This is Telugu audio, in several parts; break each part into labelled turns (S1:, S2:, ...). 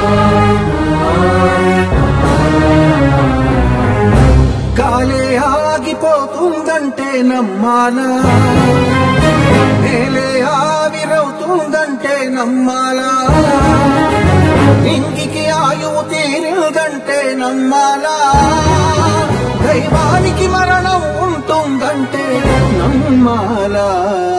S1: గాలే ఆగిపోతుందంటే నమ్మాలా నేలే ఆవిరవుతుందంటే నమ్మాలా ఇంగికి ఆయువు తీరిందంటే నమ్మాలా దైవానికి మరణం ఉంటుందంటే నమ్మాలా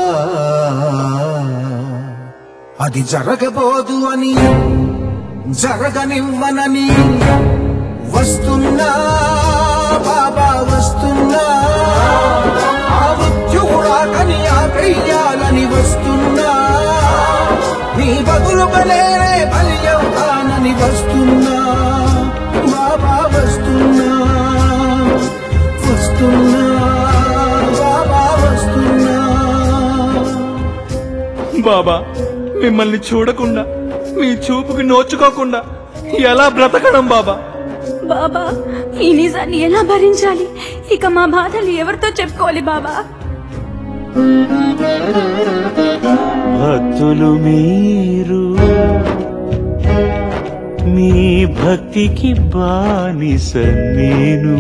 S1: అది జరగబోదు అని జరగనివ్వనని వస్తున్నా బాబా వస్తున్నా ఆ మృత్యురాకని ఆపేయాలని వస్తున్నా నీ బదులుగా నేనే బల్యం కానని వస్తున్నా బాబా వస్తున్నా వస్తున్నా బాబా వస్తున్నా
S2: బాబా మిమ్మల్ని చూడకుండా మీ చూపుకి నోచుకోకుండా ఎలా బ్రతకడం బాబా
S3: బాబా ఈ నిజాన్ని ఎలా భరించాలి ఇక మా బాధలు ఎవరితో చెప్పుకోవాలి బాబా
S4: భక్తులు మీరు మీ భక్తికి బానిస నేను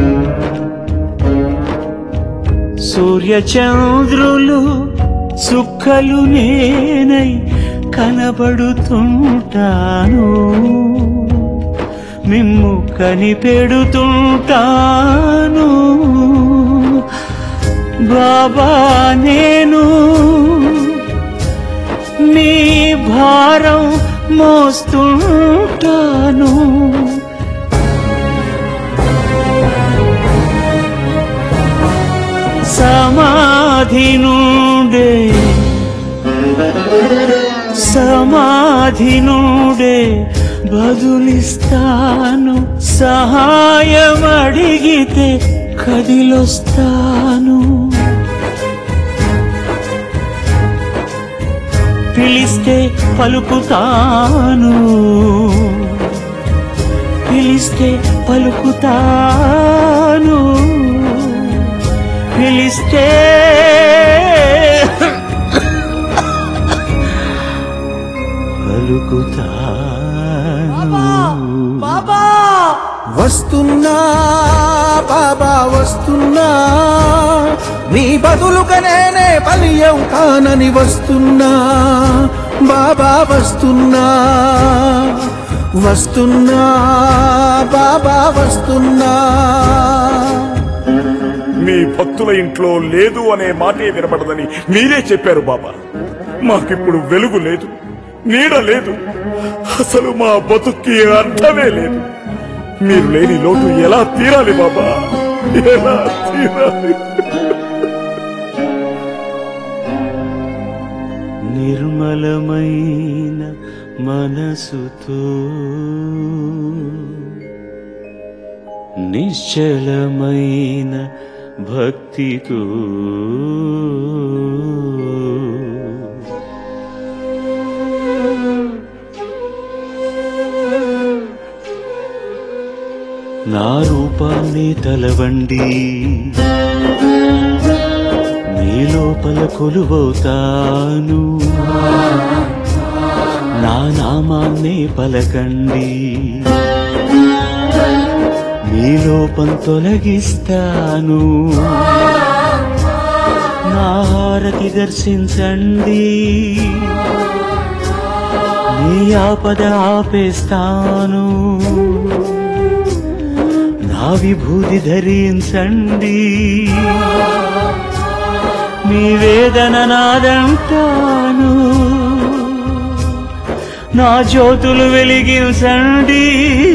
S4: సూర్యచంద్రులు చుక్కలు నేనై కనబడుతుంటాను మిమ్ము కనిపెడుతుంటాను బాబా నేను నీ భారం మోస్తుంటాను సమాధి నుండే సమాధి నుండే బదులిస్తాను సహాయం అడిగితే కదిలొస్తాను పిలిస్తే పలుకుతాను పిలిస్తే పలుకుతాను పిలిస్తే పలుకుతాను
S1: వస్తున్నా బాబా వస్తున్నా నీ బదులుగా నేనే బలియం కానని వస్తున్నా బాబా వస్తున్నా వస్తున్నా బాబా వస్తున్నా
S5: మీ భక్తుల ఇంట్లో లేదు అనే మాటే వినపడదని మీరే చెప్పారు బాబా మాకిప్పుడు వెలుగు లేదు నీడ లేదు అసలు మా బతుక్కి అర్థమే లేదు మీరు లేని లోటు ఎలా తీరాలి బాబా ఎలా తీరాలి
S4: నిర్మలమైన మనసుతో నిశ్చలమైన భక్తితో నా రూపాన్ని తలవండి నీ లోపల కొలువవుతాను నా నామాన్నే పలకండి నీ లోపం తొలగిస్తాను నా హారతి దర్శించండి నీ ఆపద ఆపేస్తాను నా విభూతి ధరించండి మీ వేదన నాదంటాను నా జ్యోతులు వెలిగించండి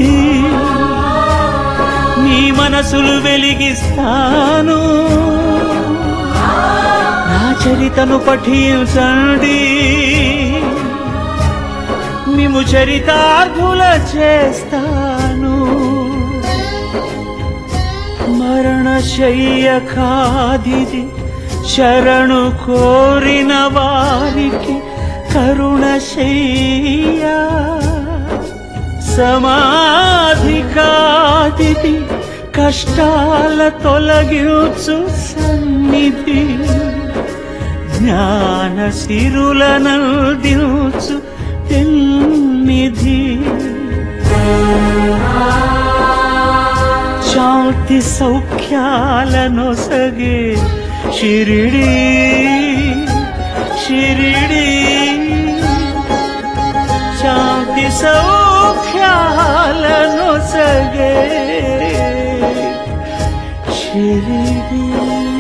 S4: మీ మనసులు వెలిగిస్తాను నా చరితను పఠించండి మిము చరితార్థుల చేస్తాను మరణ శయ్య కాదిది శరణు కోరిన వారికి కరుణ శయ్య సమాధి కాదిది కష్టాల తొలగించు సన్నిధి జ్ఞాన సిరులనందించు తెన్నిధి శాంతి సౌఖ్యాలను సగే షిరిడి షిరిడి శాంతి సౌఖ్యాలను సగే షిరిడి